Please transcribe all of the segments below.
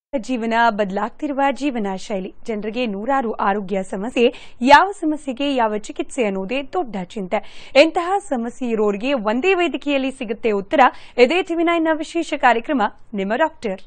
ಜೀವನ ಬದಲಾಗ್ತಿರುವ ಜೀವನ ಶೈಲಿ ಜನರಿಗೆ ನೂರಾರು ಆರೋಗ್ಯ ಸಮಸ್ಯೆ ಯಾವ ಸಮಸ್ಯೆಗೆ ಯಾವ ಚಿಕಿತ್ಸೆ ಅನ್ನೋದೇ ದೊಡ್ಡ ಚಿಂತೆ ಎಂತಹ ಸಮಸ್ಯೆ ಇರೋರಿಗೆ ಒಂದೇ ವೇದಿಕೆಯಲ್ಲಿ ಸಿಗುತ್ತೆ ಉತ್ತರ ಇದೇ ಟಿವಿ ನೈನ್ನ ವಿಶೇಷ ಕಾರ್ಯಕ್ರಮ ನಿಮ್ಮ ಡಾಕ್ಟರ್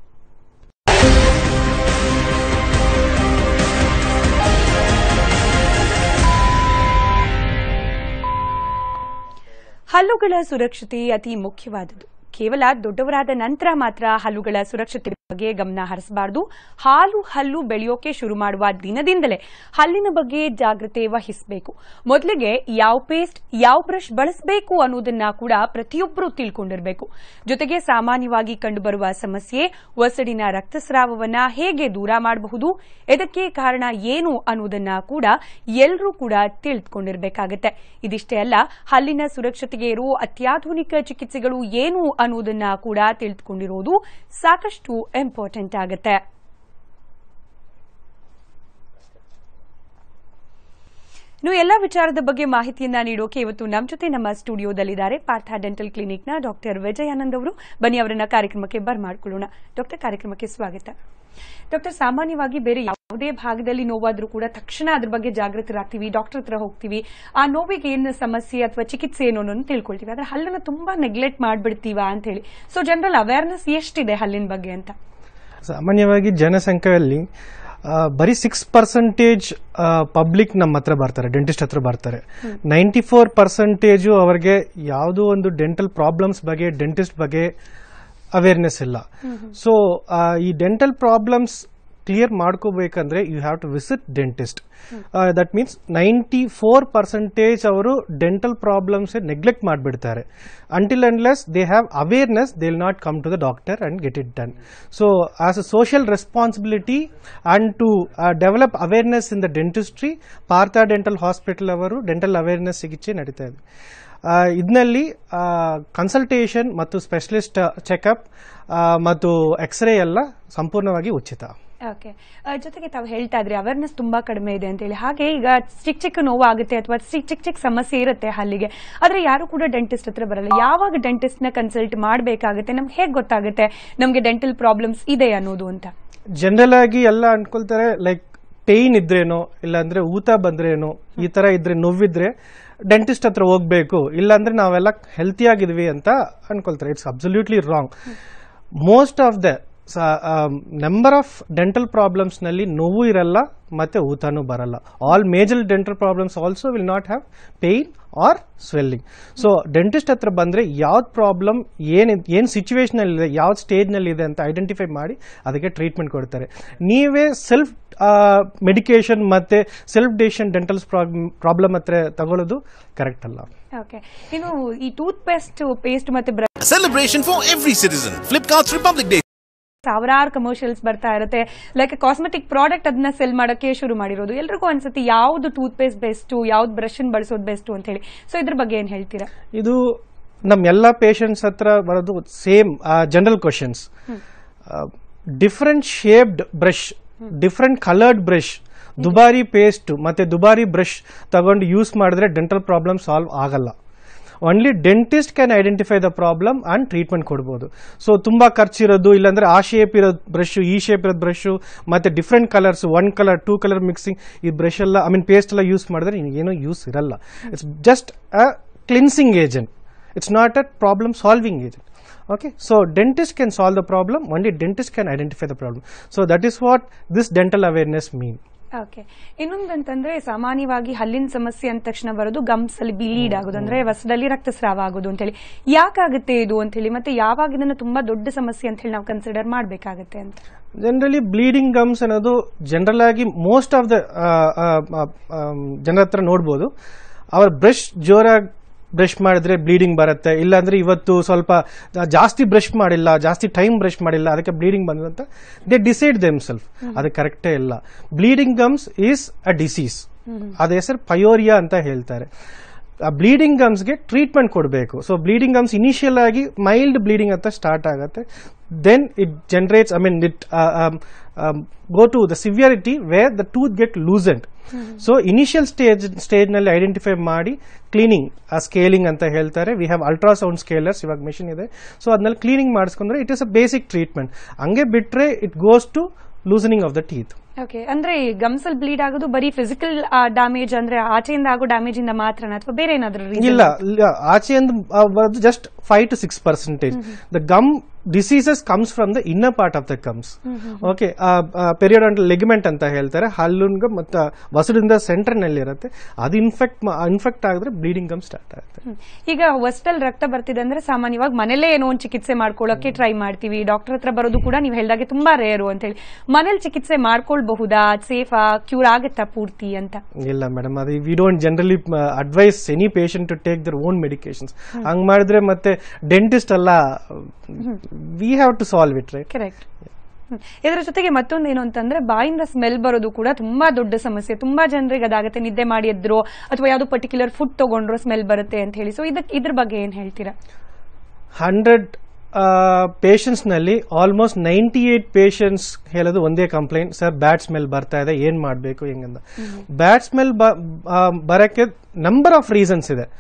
ಹಲ್ಲುಗಳ ಸುರಕ್ಷತೆ ಅತಿ ಮುಖ್ಯವಾದುದು ಕೇವಲ ದೊಡ್ಡವರಾದ ನಂತರ ಮಾತ್ರ ಹಲ್ಲುಗಳ ಸುರಕ್ಷತೆ ಬಗ್ಗೆ ಗಮನ ಹರಿಸಬಾರದು ಹಾಲು ಹಲ್ಲು ಬೆಳೆಯೋಕೆ ಶುರು ಮಾಡುವ ದಿನದಿಂದಲೇ ಹಲ್ಲಿನ ಬಗ್ಗೆ ಜಾಗ್ರತೆ ವಹಿಸಬೇಕು ಮೊದಲಿಗೆ ಯಾವ ಪೇಸ್ಟ್ ಯಾವ ಬ್ರಷ್ ಬಳಸಬೇಕು ಅನ್ನೋದನ್ನ ಕೂಡ ಪ್ರತಿಯೊಬ್ಬರು ತಿಳ್ಕೊಂಡಿರಬೇಕು ಜೊತೆಗೆ ಸಾಮಾನ್ಯವಾಗಿ ಕಂಡುಬರುವ ಸಮಸ್ಯೆ ಒಸಡಿನ ರಕ್ತಸ್ರಾವವನ್ನ ಹೇಗೆ ದೂರ ಮಾಡಬಹುದು ಇದಕ್ಕೆ ಕಾರಣ ಏನು ಅನ್ನೋದನ್ನ ಕೂಡ ಎಲ್ಲರೂ ಕೂಡ ತಿಳಿದುಕೊಂಡಿರಬೇಕಾಗತ್ತೆ ಇದಿಷ್ಟೇ ಅಲ್ಲ ಹಲ್ಲಿನ ಸುರಕ್ಷತೆಗೆ ಇರುವ ಅತ್ಯಾಧುನಿಕ ಚಿಕಿತ್ಸೆಗಳು ಏನು ಅನ್ನೋದನ್ನ ಕೂಡ ತಿಳಿದುಕೊಂಡಿರೋದು ಸಾಕಷ್ಟು ಇಂಪಾರ್ಟೆಂಟ್ ಆಗುತ್ತೆ ಇನ್ನು ಎಲ್ಲ ವಿಚಾರದ ಬಗ್ಗೆ ಮಾಹಿತಿಯನ್ನ ನೀಡೋಕೆ ಇವತ್ತು ನಮ್ಮ ಜೊತೆ ನಮ್ಮ ಸ್ಟುಡಿಯೋದಲ್ಲಿದ್ದಾರೆ ಪಾರ್ಥ ಡೆಂಟಲ್ ಕ್ಲಿನಿಕ್ನ ಡಾಕ್ಟರ್ ವಿಜಯಾನಂದ್ ಅವರು ಬನ್ನಿ ಅವರನ್ನ ಕಾರ್ಯಕ್ರಮಕ್ಕೆ ಬರ್ಮಾಡ್ಕೊಳ್ಳೋಣ ಡಾಕ್ಟರ್ ಕಾರ್ಯಕ್ರಮಕ್ಕೆ ಸ್ವಾಗತ ಡಾಕ್ಟರ್ ಸಾಮಾನ್ಯವಾಗಿ ಬೇರೆ ಯಾವುದೇ ಭಾಗದಲ್ಲಿ ನೋವಾದ್ರೂ ಕೂಡ ತಕ್ಷಣ ಅದ್ರ ಬಗ್ಗೆ ಜಾಗೃತರಾಗ್ತೀವಿ ಡಾಕ್ಟರ್ ಹತ್ರ ಹೋಗ್ತೀವಿ ಆ ನೋವಿಗೆ ಏನು ಸಮಸ್ಯೆ ಅಥವಾ ಚಿಕಿತ್ಸೆ ಏನು ಅನ್ನೋದನ್ನ ತಿಳ್ಕೊಳ್ತೀವಿ ಆದ್ರೆ ಹಲ್ಲನ್ನ ತುಂಬಾ ನೆಗ್ಲೆಕ್ಟ್ ಮಾಡ್ಬಿಡ್ತೀವಾ ಅಂತ ಹೇಳಿ ಸೊ ಜನರಲ್ ಅವೇರ್ನೆಸ್ ಎಷ್ಟಿದೆ ಹಲ್ಲಿನ ಬಗ್ಗೆ ಅಂತ ಸಾಮಾನ್ಯವಾಗಿ ಜನಸಂಖ್ಯೆಯಲ್ಲಿ ಆ, ಬರೀ ಸಿಕ್ಸ್ ಪರ್ಸೆಂಟೇಜ್ ಪಬ್ಲಿಕ್ ನಮ್ಮ ಹತ್ರ ಬರ್ತಾರೆ ಡೆಂಟಿಸ್ಟ್ ಹತ್ರ ಬರ್ತಾರೆ ನೈಂಟಿ ಫೋರ್ ಪರ್ಸೆಂಟೇಜು ಅವರಿಗೆ ಯಾವುದೋ ಒಂದು ಡೆಂಟಲ್ ಪ್ರಾಬ್ಲಮ್ಸ್ ಬಗ್ಗೆ ಡೆಂಟಿಸ್ಟ್ ಬಗ್ಗೆ ಅವೇರ್ನೆಸ್ ಇಲ್ಲ ಸೊ ಈ ಡೆಂಟಲ್ ಪ್ರಾಬ್ಲಮ್ಸ್ ಕ್ಲಿಯರ್ ಮಾಡ್ಕೋಬೇಕಂದ್ರೆ you have to visit dentist that means ninety four percentage ಅವರು ಡೆಂಟಲ್ ಪ್ರಾಬ್ಲಮ್ಸ್ ನೆಗ್ಲೆಕ್ಟ್ ಮಾಡಿಬಿಡ್ತಾರೆ until unless they have awareness they will not come to the doctor and get it done so as a social responsibility and to develop awareness in the dentistry Partha dental hospital ಅವರು dental awareness ಚಿಕಿತ್ಸೆ ನಡೀತಾ ಇದೆ ಇದರಲ್ಲಿ consultation ಮತ್ತು specialist checkup ಮತ್ತು x ray ಎಲ್ಲ ಸಂಪೂರ್ಣವಾಗಿ ಉಚಿತ ಓಕೆ ಜೊತೆಗೆ ತಾವು ಹೇಳ್ತಾ ಇದ್ರಿ ಅವೇರ್ನೆಸ್ ತುಂಬಾ ಕಡಿಮೆ ಇದೆ ಅಂತ ಹೇಳಿ ಹಾಗೆ ಈಗ ಚಿಕ್ಕ ಚಿಕ್ಕ ನೋವು ಆಗುತ್ತೆ ಅಥವಾ ಚಿಕ್ಕ ಚಿಕ್ಕ ಚಿಕ್ಕ ಸಮಸ್ಯೆ ಇರುತ್ತೆ ಹಲ್ಲಿಗೆ ಆದ್ರೆ ಯಾರು ಕೂಡ ಡೆಂಟಿಸ್ಟ್ ಹತ್ರ ಬರಲ್ಲ ಯಾವಾಗ ಡೆಂಟಿಸ್ಟ್ ನ ಕನ್ಸಲ್ಟ್ ಮಾಡಬೇಕಾಗುತ್ತೆ ನಮ್ಗೆ ಹೇಗೆ ಗೊತ್ತಾಗುತ್ತೆ ನಮ್ಗೆ ಡೆಂಟಲ್ ಪ್ರಾಬ್ಲಮ್ಸ್ ಇದೆ ಅನ್ನೋದು ಅಂತ ಜನರಲ್ ಆಗಿ ಎಲ್ಲ ಅನ್ಕೊಳ್ತಾರೆ ಲೈಕ್ ಪೇಯ್ನ್ ಇದ್ರೇನೋ ಇಲ್ಲಾಂದ್ರೆ ಊತ ಬಂದ್ರೇನೋ ಈ ತರ ಇದ್ರೆ ನೋವಿದ್ರೆ ಡೆಂಟಿಸ್ಟ್ ಹತ್ರ ಹೋಗ್ಬೇಕು ಇಲ್ಲಾಂದ್ರೆ ನಾವೆಲ್ಲ ಹೆಲ್ತಿ ಆಗಿದ್ವಿ ಅಂತ ಅನ್ಕೊಳ್ತಾರೆ it's absolutely wrong most of the number of dental problems ನಲ್ಲಿ ನೋವು ಇರಲ್ಲ ಮತ್ತೆ ಊತನೂ ಬರಲ್ಲ all major dental problems also will not have pain or swelling so dentist ಹತ್ರ ಬಂದ್ರೆ ಯಾವ್ದು ಪ್ರಾಬ್ಲಮ್ ಏನ್ ಏನ್ ಸಿಚುವೇಶನ್ ಇದೆ ಯಾವ ಸ್ಟೇಜ್ ನಲ್ಲಿ ಇದೆ ಅಂತ ಐಡೆಂಟಿಫೈ ಮಾಡಿ ಅದಕ್ಕೆ ಟ್ರೀಟ್ಮೆಂಟ್ ಕೊಡ್ತಾರೆ ನೀವೇ ಸೆಲ್ಫ್ ಮೆಡಿಕೇಶನ್ ಮತ್ತೆ ಸೆಲ್ಫ್ ಡಿಸಿಷನ್ ಡೆಂಟಲ್ ಪ್ರಾಬ್ಲಮ್ ಹತ್ರ ತಗೊಳ್ಳೋದು ಕರೆಕ್ಟ್ ಅಲ್ಲ ಓಕೆ ಇನ್ನು ಈ ಟೂತ್ ಪೇಸ್ಟ್ ಪೇಸ್ಟ್ ಮತ್ತೆ brush A celebration for every citizen. Flipkart's Republic Day. ಸಾವಿರಾರು ಕಮರ್ಷಿಯಲ್ಸ್ ಬರ್ತಾ ಇರುತ್ತೆ ಲೈಕ್ ಕಾಸ್ಮೆಟಿಕ್ ಪ್ರಾಡಕ್ಟ್ ಅದನ್ನ ಸೆಲ್ ಮಾಡೋಕೆ ಶುರು ಮಾಡಿರೋದು ಎಲ್ರಿಗೂ ಅನ್ಸುತ್ತೆ ಯಾವ್ದು ಟೂತ್ ಪೇಸ್ಟ್ ಬೆಸ್ಟ್ ಯಾವ್ದು ಬ್ರಷ್ ಬಳಸೋದು ಬೆಸ್ಟ್ ಅಂತ ಹೇಳಿ ಸೊ ಇದ್ರ ಬಗ್ಗೆ ಏನ್ ಹೇಳ್ತೀರಾ ಇದು ನಮ್ಮ ಎಲ್ಲ ಪೇಷಂಟ್ಸ್ ಹತ್ರ ಬರೋದು same general questions different shaped brush different coloured brush ದುಬಾರಿ ಪೇಸ್ಟ್ ಮತ್ತೆ ದುಬಾರಿ ಬ್ರಷ್ ತಗೊಂಡು ಯೂಸ್ ಮಾಡಿದ್ರೆ ಡೆಂಟಲ್ ಪ್ರಾಬ್ಲಮ್ ಸಾಲ್ವ್ ಆಗಲ್ಲ only dentist can identify the problem and treatment ಕೊಡ್ಬೋದು ಸೊ ತುಂಬಾ ಖರ್ಚಿರೋದು ಇಲ್ಲಾಂದ್ರೆ ಆ ಶೇಪ್ ಇರೋದು ಬ್ರಷ್ ಈ ಶೇಪ್ ಇರೋದು ಬ್ರಷ್ ಮತ್ತೆ different colours one colour two colour mixing ಈ ಬ್ರಷ್ ಎಲ್ಲ ಐ ಮೀನ್ ಪೇಸ್ಟ್ ಎಲ್ಲ ಯೂಸ್ ಮಾಡಿದ್ರೆ ಏನೂ ಯೂಸ್ ಇರಲ್ಲ it's just a cleansing agent it's not a problem solving agent okay so dentist can solve the problem only dentist can identify the problem so that is what this dental awareness mean okay ಇನ್ನೊಂದಂತಂದ್ರೆ ಸಾಮಾನ್ಯವಾಗಿ ಹಲ್ಲಿನ ಸಮಸ್ಯೆ ಅಂದ ತಕ್ಷಣ ಬರೋದು ಗಮ್ಸ್ ಅಲ್ಲಿ ಬಿಲೀಡ್ ಆಗೋದು ಅಂದ್ರೆ ವಸದಲ್ಲಿ ರಕ್ತಸ್ರಾವ ಆಗೋದು ಅಂತ ಹೇಳಿ ಯಾಕಾಗುತ್ತೆ ಇದು ಅಂತ ಹೇಳಿ ಮತ್ತೆ ಯಾವಾಗ ಇದನ್ನ ತುಂಬಾ ದೊಡ್ಡ ಸಮಸ್ಯೆ ಅಂತ ಹೇಳಿ ನಾವು ಕನ್ಸಿಡರ್ ಮಾಡ್ಬೇಕಾಗತ್ತೆ ಅಂತ ಜನರಲಿ ಬ್ಲೀಡಿಂಗ್ ಗಮ್ಸ್ ಅನ್ನೋದು ಜನರಲ್ ಆಗಿ ಮೋಸ್ಟ್ ಆಫ್ ದ ಜನರ ಹತ್ರ ನೋಡ್ಬೋದು ಅವ್ರ ಬ್ರಷ್ ಜೋರಾಗಿ ಬ್ರಷ್ ಮಾಡಿದ್ರೆ ಬ್ಲೀಡಿಂಗ್ ಬರುತ್ತೆ ಇಲ್ಲಾಂದ್ರೆ ಇವತ್ತು ಸ್ವಲ್ಪ ಜಾಸ್ತಿ ಬ್ರಷ್ ಮಾಡಿಲ್ಲ ಜಾಸ್ತಿ ಟೈಮ್ ಬ್ರಷ್ ಮಾಡಿಲ್ಲ ಅದಕ್ಕೆ ಬ್ಲೀಡಿಂಗ್ ಬಂದು ಅಂತ ದೇ ಡಿಸೈಡ್ ದೆಮ್ ಸೆಲ್ಫ್ ಅದು ಕರೆಕ್ಟೇ ಇಲ್ಲ bleeding gums is a disease ಅದ ಹೆಸರು ಪಯೋರಿಯಾ ಅಂತ ಹೇಳ್ತಾರೆ ಆ ಬ್ಲೀಡಿಂಗ್ ಗಮ್ಸ್ಗೆ ಟ್ರೀಟ್ಮೆಂಟ್ ಕೊಡಬೇಕು ಸೊ ಬ್ಲೀಡಿಂಗ್ ಗಮ್ಸ್ ಇನಿಷಿಯಲ್ ಆಗಿ ಮೈಲ್ಡ್ ಬ್ಲೀಡಿಂಗ್ ಅಂತ ಸ್ಟಾರ್ಟ್ ಆಗುತ್ತೆ then it generates I mean it go to the severity where the tooth get loosened so initial stage stage ನಲ್ಲಿ ಐಡೆಂಟಿಫೈ ಮಾಡಿ ಕ್ಲೀನಿಂಗ್ ಆ ಸ್ಕೇಲಿಂಗ್ ಅಂತ ಹೇಳ್ತಾರೆ ವಿ ಹ್ಯಾವ್ ಅಲ್ಟ್ರಾಸೌಂಡ್ ಸ್ಕೇಲರ್ಸ್ ಇವಾಗ machine ಇದೆ ಸೊ ಅದನ್ನಲ್ಲಿ ಕ್ಲೀನಿಂಗ್ ಮಾಡಿಸ್ಕೊಂಡ್ರೆ it is a basic treatment ಹಂಗೆ ಬಿಟ್ರೆ it goes to loosening of the teeth okay ಅಂದ್ರೆ ಗಮ್ಸಲ್ ಬ್ಲೀಡ್ ಆಗೋದು ಬರೀ ಫಿಸಿಕಲ್ ಡ್ಯಾಮೇಜ್ ಅಂದ್ರೆ ಆಚೆಯಿಂದ ಆಗೋ ಡ್ಯಾಮೇಜ್ ಇಂದ ಮಾತ್ರನ ಅಥವಾ ಬೇರೆ ಏನಾದ್ರೂ reason? ಇಲ್ಲ ಇಲ್ಲ, ಆಚೆಯಿಂದ ಆ, ಬರೋದು just five to six percentage the gum diseases comes from the inner part of the gums okay periodontal ligament ಅಂತ ಹೇಳ್ತಾರೆ ಹಲ್ಲುನ್ಗ ಮತ್ತು ವಸಡಿಂದ ಸೆಂಟರ್ ನಲ್ಲಿ ಇರುತ್ತೆ ಅದು ಇನ್ಫೆಕ್ಟ್ ಇನ್ಫೆಕ್ಟ್ ಆಗಿದ್ರೆ ಬ್ಲೀಡಿಂಗ್ ಗಮ್ ಸ್ಟಾರ್ಟ್ ಆಗುತ್ತೆ ಹ್ಮ್. ಈಗ ಹೊಸ್ಟಲ್ ರಕ್ತ ಬರ್ತಿದೆ ಅಂದ್ರೆ ಸಾಮಾನ್ಯವಾಗಿ ಮನೇಲೇ ಏನೋ ಒಂದು ಚಿಕಿತ್ಸೆ ಮಾಡ್ಕೊಳ್ಳೋಕೆ ಟ್ರೈ ಮಾಡ್ತೀವಿ ಡಾಕ್ಟರ್ ಹತ್ರ ಬರೋದು ಕೂಡ ನೀವು ಹೇಳ್ದಾಗೆ ತುಂಬಾ ರೇರು ಅಂತ ಹೇಳಿ ಮನೇಲಿ ಚಿಕಿತ್ಸೆ ಮಾಡ್ಕೊಳ್ಬಹುದಾ ಸೇಫಾ ಕ್ಯೂರ್ ಆಗುತ್ತಾ ಪೂರ್ತಿ ಅಂತ ಇಲ್ಲ ಮೇಡಮ್ ಅದು we don't generally advise any patient to take their own medications ಹಂಗ್ ಮಾಡಿದ್ರೆ ಮತ್ತೆ ಡೆಂಟಿಸ್ಟ್ ಎಲ್ಲ we have to solve it right correct ಇದರ ಜೊತೆಗೆ ಮತ್ತೊಂದು ಏನು ಅಂತಂದ್ರೆ ಬಾಯಿಂದ ಸ್ಮೆಲ್ ಬರೋದು ಕೂಡ ತುಂಬಾ ದೊಡ್ಡ ಸಮಸ್ಯೆ ತುಂಬಾ ಜನರಿಗೆ ಅದಾಗತ್ತೆ ನಿದ್ದೆ ಮಾಡಿ ಎದ್ರೋ ಅಥವಾ ಯಾವ್ದೋ ಪರ್ಟಿಕ್ಯುಲರ್ ಫುಡ್ ತಗೊಂಡ್ರೋ ಸ್ಮೆಲ್ ಬರುತ್ತೆ ಅಂತ ಹೇಳಿ ಸೊ ಇದಕ್ಕೆ ಇದ್ರ ಬಗ್ಗೆ ಏನ್ ಹೇಳ್ತೀರಾ ಹಂಡ್ರೆಡ್ ಪೇಷಂಟ್ಸ್ ನಲ್ಲಿ ಆಲ್ಮೋಸ್ಟ್ ನೈಂಟಿ ಏಟ್ ಪೇಷಂಟ್ಸ್ ಹೇಳೋದು ಒಂದೇ ಕಂಪ್ಲೇಂಟ್ ಸರ್ ಬ್ಯಾಡ್ ಸ್ಮೆಲ್ ಬರ್ತಾ ಇದೆ ಏನ್ ಮಾಡಬೇಕು ಹೆಂಗಂದ ಬ್ಯಾಡ್ ಸ್ಮೆಲ್ ಬರಕ್ಕೆ ನಂಬರ್ ಆಫ್ ರೀಸನ್ಸ್ ಇದೆ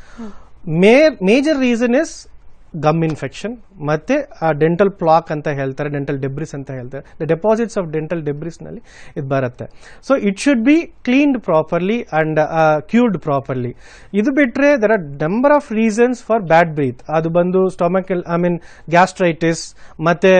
major reason is gum infection ಮತ್ತೆ ಡೆಂಟಲ್ ಪ್ಲಾಕ್ ಅಂತ ಹೇಳ್ತಾರೆ ಡೆಂಟಲ್ ಡೆಬ್ರಿಸ್ ಅಂತ ಹೇಳ್ತಾರೆ the deposits of dental debris ನಲ್ಲಿ ಇದು ಬರುತ್ತೆ so it should be cleaned properly and cured properly ಇದು ಬಿಟ್ರೆ there are number of reasons for bad breath ಅದು ಬಂದು ಸ್ಟೊಮಕ್ ಐ ಮೀನ್ ಗ್ಯಾಸ್ಟ್ರೈಟಿಸ್ ಮತ್ತೆ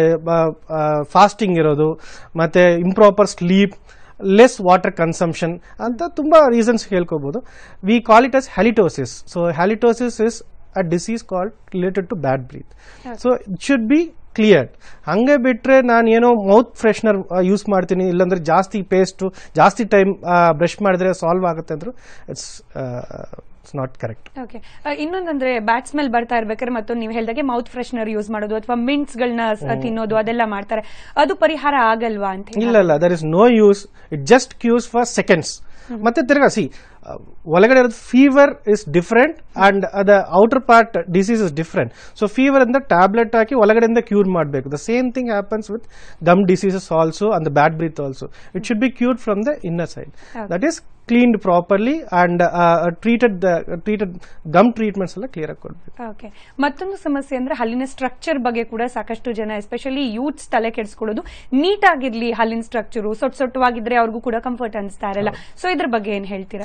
ಫಾಸ್ಟಿಂಗ್ ಇರೋದು ಮತ್ತೆ improper sleep less water consumption ಅಂತ ತುಂಬಾ ರೀಸನ್ಸ್ ಹೇಳ್ಕೋಬಹುದು we call it as halitosis so halitosis is a disease called related to bad breath so it should be clear ಹಂಗೆ ಬಿಟ್ರೆ ನಾನು ಏನೋ ಮೌತ್ ಫ್ರೆಶ್ನರ್ ಯೂಸ್ ಮಾಡ್ತೀನಿ ಇಲ್ಲಾಂದ್ರೆ ಜಾಸ್ತಿ ಪೇಸ್ಟು ಜಾಸ್ತಿ ಟೈಮ್ ಬ್ರಷ್ ಮಾಡಿದ್ರೆ ಸಾಲ್ವ್ ಆಗುತ್ತೆ ಅಂದ್ರು it's it's not correct okay ಇನ್ನೊಂದಂದ್ರೆ ಬ್ಯಾಟ್ ಸ್ಮೆಲ್ ಬರ್ತಾ ಇರ್ಬೇಕಾದ್ರೆ ಮತ್ತೊಂದು ನೀವು ಹೇಳ್ದಾಗೆ ಮೌತ್ ಫ್ರೆಶ್ನರ್ ಯೂಸ್ ಮಾಡೋದು ಅಥವಾ ಮಿಂಟ್ಸ್ ಗಳನ್ನ ತಿನ್ನೋದು ಅದೆಲ್ಲ ಮಾಡ್ತಾರೆ ಅದು ಪರಿಹಾರ ಆಗಲ್ವಾ ಅಂತ ಹೇಳಿ ಇಲ್ಲ ಇಲ್ಲ there is no use it just cures for seconds ಮತ್ತೆ ತಿರ್ಗಾ ಸಿ ಒಳಗಡೆ ಇರೋದು fever is different and the outer part disease is different so fever ಅಂತ ಟ್ಯಾಬ್ಲೆಟ್ ಹಾಕಿ ಒಳಗಡೆಯಿಂದ ಕ್ಯೂರ್ ಮಾಡಬೇಕು the same thing happens with gum diseases also and the bad breath also it should be cured from the inner side that is cleaned properly and treated treated gum treatments ಎಲ್ಲ clear ಆಗಿ ಕೊಡಬೇಕು okay ಮತ್ತೊಂದು ಸಮಸ್ಯೆ ಅಂದ್ರೆ ಹಲ್ಲಿನ structure ಬಗ್ಗೆ ಕೂಡ ಸಾಕಷ್ಟು ಜನ ಎಸ್ಪೆಷಲಿ ಯೂತ್ಸ್ ತಲೆ ಕೆಡಿಸ್ಕೊಳ್ಳೋದು ನೀಟ್ ಆಗಿರ್ಲಿ ಹಲ್ಲಿನ ಸ್ಟ್ರಕ್ಚರು ಸೊಟ್ ಸೊಟ್ಟವಾಗಿದ್ರೆ ಅವ್ರಿಗೂ ಕೂಡ ಕಂಫರ್ಟ್ ಅನಿಸ್ತಾ ಇರಲ್ಲ ಸೊ ಇದ್ರ ಬಗ್ಗೆ ಏನ್ ಹೇಳ್ತೀರಾ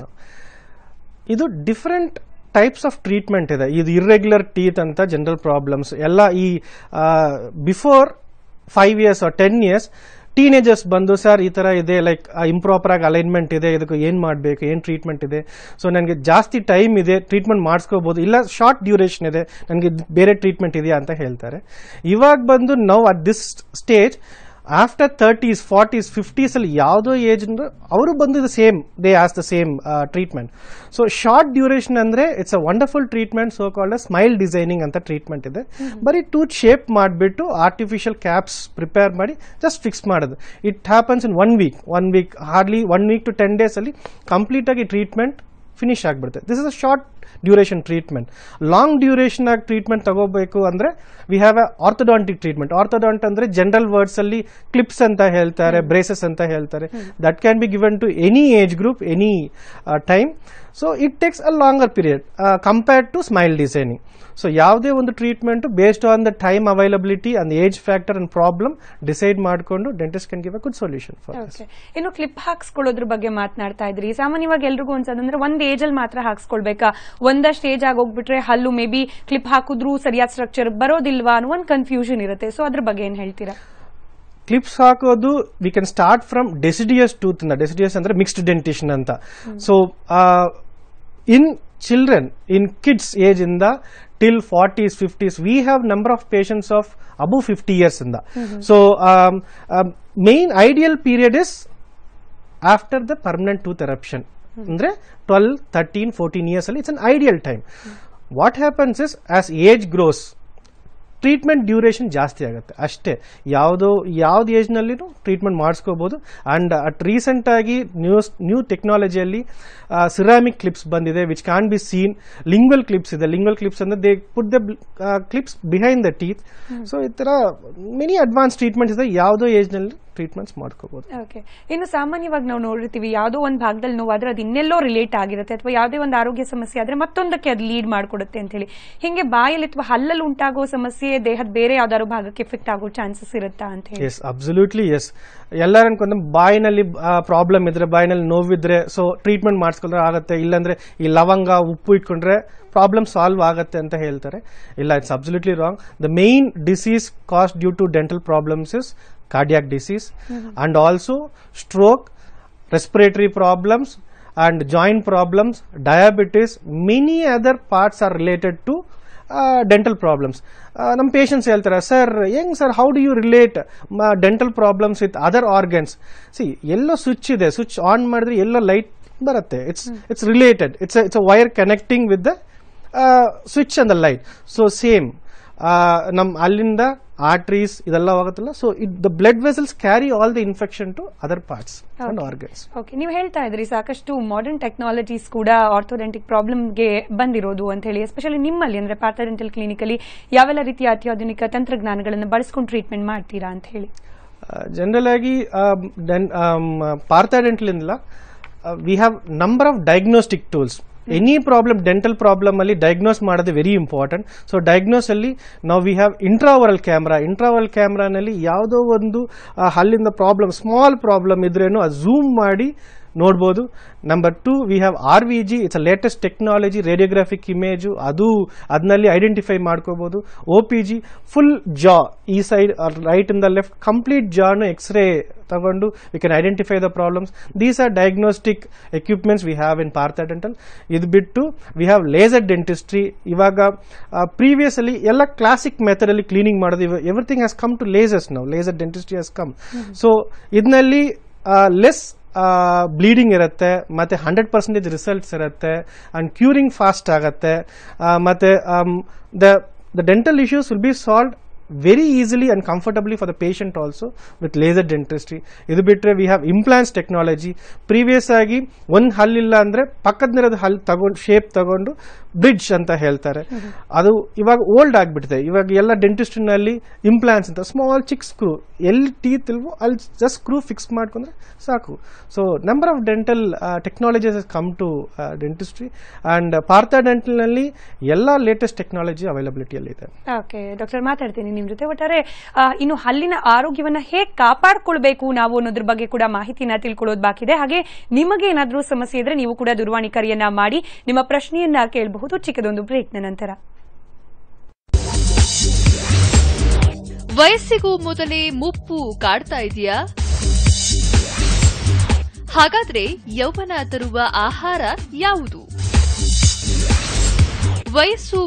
ಇದು ಡಿಫರೆಂಟ್ ಟೈಪ್ಸ್ ಆಫ್ ಟ್ರೀಟ್ಮೆಂಟ್ ಇದೆ ಇದು ಇರ್ರೆಗ್ಯುಲರ್ ಟೀತ್ ಅಂತ ಜನರಲ್ ಪ್ರಾಬ್ಲಮ್ಸ್ ಎಲ್ಲ ಈ before five years ten years teenagers ಬಂದು ಸರ್ ಈ ಥರ ಇದೆ ಲೈಕ್ ಇಂಪ್ರಾಪರ್ ಆಗಿ ಅಲೈನ್ಮೆಂಟ್ ಇದೆ ಇದಕ್ಕೆ ಏನು ಮಾಡಬೇಕು ಏನು ಟ್ರೀಟ್ಮೆಂಟ್ ಇದೆ ಸೊ ನನಗೆ ಜಾಸ್ತಿ ಟೈಮ್ ಇದೆ ಟ್ರೀಟ್ಮೆಂಟ್ ಮಾಡಿಸ್ಕೋಬೋದು ಇಲ್ಲ ಶಾರ್ಟ್ ಡ್ಯೂರೇಷನ್ ಇದೆ ನನಗೆ ಬೇರೆ ಟ್ರೀಟ್ಮೆಂಟ್ ಇದೆಯಾ ಅಂತ ಹೇಳ್ತಾರೆ ಇವಾಗ ಬಂದು ನಾವು at this stage after thirties forties fifties ಅಲ್ಲಿ ಯಾವುದೋ ಏಜ್ ಅವರು ಬಂದು same they as the same treatment so short duration ಅಂದ್ರೆ it's a wonderful treatment so called smile designing ಅಂತ ಟ್ರೀಟ್ಮೆಂಟ್ ಇದೆ ಬರೀ ಟೂತ್ ಶೇಪ್ ಮಾಡಿಬಿಟ್ಟು ಆರ್ಟಿಫಿಷಿಯಲ್ ಕ್ಯಾಪ್ಸ್ ಪ್ರಿಪೇರ್ ಮಾಡಿ ಜಸ್ಟ್ ಫಿಕ್ಸ್ ಮಾಡೋದು it happens in one week one week hardly one week to ten days ಅಲ್ಲಿ complete ಆಗಿ treatment finish ಆಗಿಬಿಡುತ್ತೆ this is a short duration treatment long duration ಆಗಿ treatment ತಗೋಬೇಕು ಅಂದ್ರೆ we have a orthodontic treatment orthodont ಅಂದ್ರೆ general words ಅಲ್ಲಿ clips ಅಂತ ಹೇಳ್ತಾರೆ ಬ್ರೇಸಸ್ ಅಂತ ಹೇಳ್ತಾರೆ that can be given to any age group any time so it takes a longer period compared to smile designing so ಯಾವುದೇ ಒಂದು treatment based on the time availability and age factor and problem decide ಮಾಡಿಕೊಂಡು dentist can give a good solution for okay ಇನ್ನು clip ಹಾಕ್ಸ್ಕೊಳ್ಳೋದ್ರ ಬಗ್ಗೆ ಮಾತನಾಡ್ತಾ ಇದ್ರಿ ಸಾಮಾನ್ಯವಾಗಿ ಎಲ್ರಿಗೂ ಅನ್ಸೋದಂದ್ರೆ ಒಂದ್ ಏಜ್ ಅಲ್ಲಿ ಮಾತ್ರ ಹಾಕ್ಸ್ಕೊಳ್ಬೇಕಾ ಒಂದಷ್ಟು ಏಜ್ ಆಗೋಗ್ಬಿಟ್ರೆ ಹಲ್ಲು ಮೇ ಬಿ ಕ್ಲಿಪ್ ಹಾಕಿದ್ರು ಸರಿಯಾದ ಸ್ಟ್ರಕ್ಚರ್ ಬರೋದಿಲ್ವಾ ಅನ್ನೋ ಒಂದು ಕನ್ಫ್ಯೂಷನ್ ಇರುತ್ತೆ ಸೊ ಅದ್ರ ಬಗ್ಗೆ ಏನ್ ಹೇಳ್ತೀರಾ ಕ್ಲಿಪ್ಸ್ ಹಾಕೋದು we can start from deciduous tooth ಇಂದ ಡೆಸಿಡಿಯಸ್ ಅಂದ್ರೆ ಮಿಕ್ಸ್ಡ್ ಡೆಂಟಿಷನ್ ಅಂತ so in children in kids age ಇಂದ till forties fifties we have number of patients of above fifty years ಇಂದ so main ideal period is after the permanent tooth eruption ಅಂದ್ರೆ twelve thirteen fourteen years ಅಲ್ಲಿ it's an ideal time what happens is as age grows treatment duration ಜಾಸ್ತಿ ಆಗುತ್ತೆ ಅಷ್ಟೇ ಯಾವುದೋ ಯಾವ್ದು ಏಜ್ನಲ್ಲಿನೂ treatment ಮಾಡಿಸ್ಕೋಬೋದು and at ರೀಸೆಂಟಾಗಿ ನ್ಯೂಸ್ ನ್ಯೂ ಟೆಕ್ನಾಲಜಿಯಲ್ಲಿ ಸಿರಾಮಿಕ್ ಕ್ಲಿಪ್ಸ್ ಬಂದಿದೆ which can be seen lingual clips ಇದೆ ಲಿಂಗ್ವಲ್ ಕ್ಲಿಪ್ಸ್ ಅಂದರೆ they put the clips behind the teeth so ಈ ಥರ ಮೆನಿ ಅಡ್ವಾನ್ಸ್ ಟ್ರೀಟ್ಮೆಂಟ್ಸ್ ಇದೆ ಯಾವುದೋ ಏಜ್ನಲ್ಲಿ ಟ್ರೀಟ್ಮೆಂಟ್ಸ್ ಮಾಡ್ಕೋಬೋದು ಓಕೆ ಇನ್ನು ಸಾಮಾನ್ಯವಾಗಿ ನಾವು ನೋಡಿರ್ತೀವಿ ಯಾವುದೋ ಒಂದು ಭಾಗದಲ್ಲಿ ನೋವಾದ್ರೆ ಅದು ಇನ್ನೆಲ್ಲೋ ರಿಲೇಟ್ ಆಗಿರುತ್ತೆ ಅಥವಾ ಯಾವುದೇ ಒಂದು ಆರೋಗ್ಯ ಸಮಸ್ಯೆ ಆದ್ರೆ ಮತ್ತೊಂದಕ್ಕೆ ಅದು ಲೀಡ್ ಮಾಡಿಕೊಡುತ್ತೆ ಅಂತ ಹೇಳಿ ಹಿಂಗೆ ಬಾಯಲ್ಲಿ ಅಥವಾ ಹಲ್ಲಲ್ಲಿ ಉಂಟಾಗೋ ಸಮಸ್ಯೆ ದೇಹದ ಬೇರೆ ಯಾವ್ದಾದ್ರು ಭಾಗಕ್ಕೆ ಎಫೆಕ್ಟ್ ಆಗೋ ಚಾನ್ಸಸ್ ಇರುತ್ತಾ ಅಂತ ಹೇಳಿ ಎಸ್ ಅಬ್ಸಲ್ಯೂಟ್ಲಿ ಎಸ್ ಎಲ್ಲರೂ ಅನ್ಕೊಂಡ್ರೆ ಬಾಯಿನಲ್ಲಿ ಪ್ರಾಬ್ಲಮ್ ಇದ್ರೆ ಬಾಯಿನಲ್ಲಿ ನೋವಿದ್ರೆ ಸೊ ಟ್ರೀಟ್ಮೆಂಟ್ ಮಾಡಿಸ್ಕೊಂಡ್ರೆ ಆಗುತ್ತೆ ಇಲ್ಲಾಂದ್ರೆ ಈ ಲವಂಗ ಉಪ್ಪು ಇಟ್ಕೊಂಡ್ರೆ ಪ್ರಾಬ್ಲಮ್ ಸಾಲ್ವ್ ಆಗುತ್ತೆ ಅಂತ ಹೇಳ್ತಾರೆ ಇಲ್ಲ it's absolutely wrong the main disease caused due to dental problems is cardiac disease and also stroke respiratory problems and joint problems, diabetes, many other parts are related to uh, dental problems. Uh, ನಮ್ಮ patients ಹೇಳ್ತಾರೆ sir ಹೆಂಗ್ sir how do you relate dental problems with other organs see ಎಲ್ಲೋ switch ಇದೆ switch on ಮಾಡಿದ್ರೆ ಎಲ್ಲೋ light ಬರುತ್ತೆ it's it's related it's it's a wire connecting with the switch and the light so same ನಮ್ಮ ಅಲ್ಲಿಂದ arteries ಇದೆಲ್ಲ ಹೋಗುತ್ತಲ್ಲ so it the blood vessels carry all the infection to other parts and organs okay ನೀವು ಹೇಳ್ತಾ ಇದ್ರಿ ಸಾಕಷ್ಟು modern technologies ಕೂಡ ಆರ್ಥೋಡೆಂಟಿಕ್ ಪ್ರಾಬ್ಲಮ್ಗೆ ಬಂದಿರೋದು ಅಂತ ಹೇಳಿ ಎಸ್ಪೆಷಲಿ ನಿಮ್ಮಲ್ಲಿ ಅಂದ್ರೆ ಪಾರ್ಥಡೆಂಟಲ್ ಕ್ಲಿನಿಕಲ್ಲಿ ಯಾವೆಲ್ಲ ರೀತಿಯ ಅತ್ಯಾಧುನಿಕ ತಂತ್ರಜ್ಞಾನಗಳನ್ನು ಬಳಸ್ಕೊಂಡು ಟ್ರೀಟ್ಮೆಂಟ್ ಮಾಡ್ತೀರಾ ಅಂತ ಹೇಳಿ ಜನರಲ್ ಆಗಿ ಪಾರ್ಥಡೆಂಟ್ಲಿಂದ we have number of diagnostic tools any problem dental problem ಅಲ್ಲಿ ಡಯಾಗ್ನೋಸ್ ಮಾಡೋದು ವೆರಿ ಇಂಪಾರ್ಟೆಂಟ್ ಸೊ ಡಯಾಗ್ನೋಸ್ ಅಲ್ಲಿ ನಾವು we have intraoral camera intraoral ಕ್ಯಾಮ್ರಾನಲ್ಲಿ ಯಾವುದೋ ಒಂದು ಆ, ಹಲ್ಲಿಂದ ಪ್ರಾಬ್ಲಮ್ ಸ್ಮಾಲ್ ಪ್ರಾಬ್ಲಮ್ ಇದ್ರೇನು ಅದು ಝೂಮ್ ಮಾಡಿ ನೋಡ್ಬೋದು number two we have R V G it's a latest technology radiographic image ಅದು ಅದನ್ನಲ್ಲಿ ಐಡೆಂಟಿಫೈ ಮಾಡ್ಕೋಬೋದು O P G full jaw ಈ side right in the left complete ಜಾನು ಎಕ್ಸ್ರೇ ತಗೊಂಡು we can identify the problems these are diagnostic equipments we have in Partha dental ಇದು ಬಿಟ್ಟು we have laser dentistry ಇವಾಗ previous ಅಲ್ಲಿ ಎಲ್ಲ classic method ಅಲ್ಲಿ cleaning ಮಾಡೋದು everything has come to lasers ನಾವು laser dentistry has come so ಇದರಲ್ಲಿ less bleeding ಇರುತ್ತೆ ಮತ್ತೆ ಹಂಡ್ರೆಡ್ ಪರ್ಸೆಂಟೇಜ್ ರಿಸಲ್ಟ್ಸ್ ಇರುತ್ತೆ ಅಂಡ್ ಕ್ಯೂರಿಂಗ್ ಫಾಸ್ಟ್ ಆಗುತ್ತೆ ಆ, ಮತ್ತೆ the the dental issues will be solve very easily and comfortably for the patient also with laser dentistry ಇದು ಬಿಟ್ಟರೆ we have implants technology previous ಆಗಿ ಒಂದು ಹಲ್ಲಿಲ್ಲ ಅಂದರೆ ಪಕ್ಕದಲ್ಲಿರೋದು ಹಲ್ ತಗೊಂಡು ಶೇಪ್ ತಗೊಂಡು ಬ್ರಿಡ್ಜ್ ಅಂತ ಹೇಳ್ತಾರೆ ಅದು ಇವಾಗ ಓಲ್ಡ್ ಆಗಿಬಿಟ್ಟಿದೆ ಇವಾಗ ಎಲ್ಲ ಡೆಂಟಿಸ್ಟ್ರಿನಲ್ಲಿ ಇಂಪ್ಲಾನ್ಸ್ ಅಂತ ಸ್ಮಾಲ್ ಚಿಕ್ ಸ್ಕ್ರೂ ಎಲ್ಲಿ ಟೀತ್ ಇಲ್ವೋ ಅಲ್ಲಿ ಜಸ್ಟ್ ಸ್ಕ್ರೂ ಫಿಕ್ಸ್ ಮಾಡ್ಕೊಂಡ್ರೆ ಸಾಕು so number of dental technologies come to dentistry and Partha ಡೆಂಟಲ್ನಲ್ಲಿ ಎಲ್ಲ ಲೇಟೆಸ್ಟ್ ಟೆಕ್ನಾಲಜಿ ಅವೈಲಬಿಲಿಟಿಯಲ್ಲಿ ಇದೆ ಓಕೆ ಡಾಕ್ಟರ್ ಮಾತಾಡ್ತೀನಿ ನಿಮ್ ಜೊತೆ ಒಟ್ಟಾರೆ ಆ, ಇನ್ನು ಹಲ್ಲಿನ ಆರೋಗ್ಯವನ್ನ ಹೇಗೆ ಕಾಪಾಡ್ಕೊಳ್ಬೇಕು ನಾವು ಅನ್ನೋದ್ರ ಬಗ್ಗೆ ಕೂಡ ಮಾಹಿತಿನ ತಿಳ್ಕೊಳ್ಳೋದು ಬಾಕಿ ಇದೆ ಹಾಗೆ ನಿಮಗೆ ಏನಾದ್ರೂ ಸಮಸ್ಯೆ ಇದ್ರೆ ನೀವು ಕೂಡ ದೂರವಾಣಿ ಕರೆಯನ್ನ ಮಾಡಿ ನಿಮ್ಮ ಪ್ರಶ್ನೆಯನ್ನ ಕೇಳಬಹುದು ಚಿಕ್ಕದೊಂದು ಬ್ರೇಕ್ನ ನಂತರ ವಯಸ್ಸಿಗೂ ಮೊದಲೇ ಮುಪ್ಪು ಕಾಡ್ತಾ ಇದೆಯಾ ಹಾಗಾದ್ರೆ ಯೌವನ ತರುವ ಆಹಾರ ಯಾವುದು ವಯಸ್ಸು